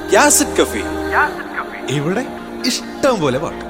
യാസിഡ് കഫി ഇവിടെ ഇഷ്ടം പോലെ പാട്ട്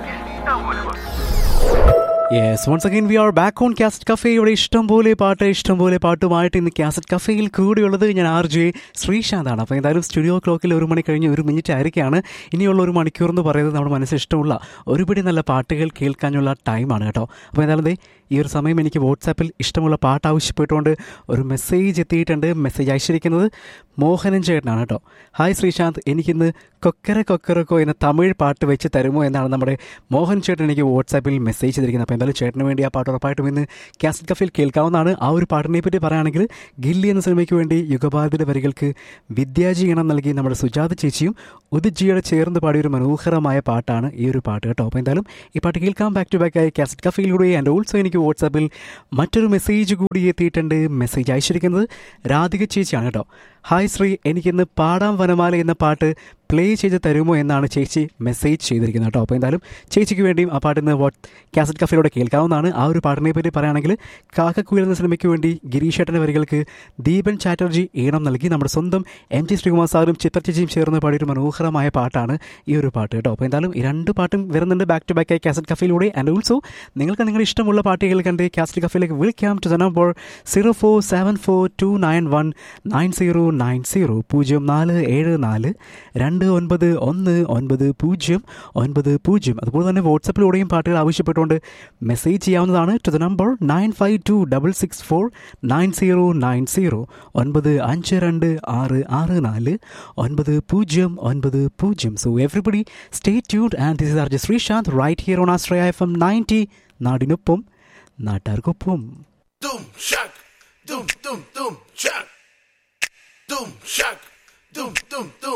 yes once again we are back on cassette cafe ഇവിടെ ഇഷ്ടം പോലെ പാട്ട് ഇഷ്ടം പോലെ പാട്ടുമായിട്ട് ഇന്ന് കാസറ്റ് കഫേയിൽ കൂടിയുള്ളത് ഞാൻ ആർ ജെ ശ്രീശാന്താണ് അപ്പോൾ എന്തായാലും സ്റ്റുഡിയോ ക്ലോക്കിൽ ഒരു മണി കഴിഞ്ഞ് ഒരു മിനിറ്റ് ആയിരിക്കുകയാണ് ഇനിയുള്ള ഒരു മണിക്കൂർ എന്ന് പറയുന്നത് നമ്മുടെ മനസ്സിൽ ഇഷ്ടമുള്ള ഒരുപടി നല്ല പാട്ടുകൾ കേൾക്കാനുള്ള ടൈമാണ് കേട്ടോ അപ്പോൾ എന്തായാലും ദേ ഈ ഒരു സമയം എനിക്ക് വാട്സാപ്പിൽ ഇഷ്ടമുള്ള പാട്ട് ആവശ്യപ്പെട്ടുകൊണ്ട് ഒരു മെസ്സേജ് എത്തിയിട്ടുണ്ട് മെസ്സേജ് അയച്ചിരിക്കുന്നത് മോഹനൻ ചേട്ടനാണ് കേട്ടോ ഹായ് ശ്രീശാന്ത് എനിക്കിന്ന് കൊക്കര കൊക്കരക്കോ എന്ന തമിഴ് പാട്ട് വെച്ച് തരുമോ എന്നാണ് നമ്മുടെ മോഹൻ ചേട്ടൻ എനിക്ക് വാട്സാപ്പിൽ മെസ്സേജ് ചെയ്തിരിക്കുന്നത് അപ്പോൾ എന്തായാലും ചേട്ടന് വേണ്ടി ആ പാട്ട് ഉറപ്പായിട്ടും ഇന്ന് കാസറ്റ് കഫിൽ കേൾക്കാവുന്നതാണ് ആ ഒരു പാട്ടിനെ പറ്റി പറയുകയാണെങ്കിൽ ഗില്ലി എന്ന സിനിമയ്ക്ക് വേണ്ടി യുഗഭാരതിയുടെ വരികൾക്ക് വിദ്യാജി ഇണം നൽകി നമ്മുടെ സുജാത ചേച്ചിയും ഉദിജിയുടെ ചേർന്ന് പാടിയ ഒരു മനോഹരമായ പാട്ടാണ് ഈ ഒരു പാട്ട് കേട്ടോ അപ്പോൾ എന്തായാലും ഈ പാട്ട് കേൾക്കാം ബാക്ക് ടു ബാക്ക് ആയി കാസറ്റ് കഫയിലൂടെ ആൻഡ് ഓൾസോ എനിക്ക് വാട്സാപ്പിൽ മറ്റൊരു മെസ്സേജ് കൂടി എത്തിയിട്ടുണ്ട് മെസ്സേജ് അയച്ചിരിക്കുന്നത് രാധിക ചേച്ചിയാണ് കേട്ടോ ഹായ് ശ്രീ എനിക്കിന്ന് പാടാം വനമാല എന്ന പാട്ട് പ്ലേ ചെയ്ത് തരുമോ എന്നാണ് ചേച്ചി മെസ്സേജ് ചെയ്തിരിക്കുന്നത് കേട്ടോ അപ്പോൾ എന്തായാലും ചേച്ചിക്ക് വേണ്ടിയും ആ പാട്ടിന്ന് വാട്ട് കാസറ്റ് കഫയിലൂടെ കേൾക്കാവുന്നതാണ് ആ ഒരു പാട്ടിനെ പറ്റി പറയുകയാണെങ്കിൽ കാക്കക്കുയിൽ എന്ന സിനിമയ്ക്ക് വേണ്ടി ഗിരീഷേട്ടൻ്റെ വരികൾക്ക് ദീപൻ ചാറ്റർജി ഈണം നൽകി നമ്മുടെ സ്വന്തം എം ജി ശ്രീകുമാർ സാറും ചിത്ര ചേച്ചിയും ചേർന്ന് പാടിയൊരു മനോഹരമായ പാട്ടാണ് ഈ ഒരു പാട്ട് കേട്ടോ അപ്പോൾ എന്തായാലും ഈ രണ്ട് പാട്ടും വരുന്നുണ്ട് ബാക്ക് ടു ബാക്ക് ആയി കാസറ്റ് കഫയിലൂടെ ആൻഡ് ഓൾസോ നിങ്ങൾക്ക് നിങ്ങളുടെ ഇഷ്ടമുള്ള പാട്ടുകൾ കണ്ട് കാസറ്റ് കഫയിലേക്ക് വിളിക്കാം to number zero four seven four two nine one nine zero nine zero പൂജ്യം നാല് ഏഴ് നാല് രണ്ട് ഒൻപത് ഒന്ന് ഒൻപത് പൂജ്യം ഒൻപത് പൂജ്യം അതുപോലെ തന്നെ വാട്സപ്പിലൂടെയും പാട്ടുകൾ ആവശ്യപ്പെട്ടുകൊണ്ട് മെസ്സേജ് ചെയ്യാവുന്നതാണ് to the number nine five two double six four nine zero nine zero ഒൻപത് അഞ്ച് രണ്ട് ആറ് ആറ് നാല് ഒൻപത് പൂജ്യം ഒൻപത് പൂജ്യം സോ എവറിബഡി സ്റ്റേ ട്യൂഡ് and this is R J Sreesanth right here on Astraya F M ninety നാടിനൊപ്പം നാട്ടാർക്കൊപ്പം Doom shock, doom doom doom shock, doom shock, doom doom doom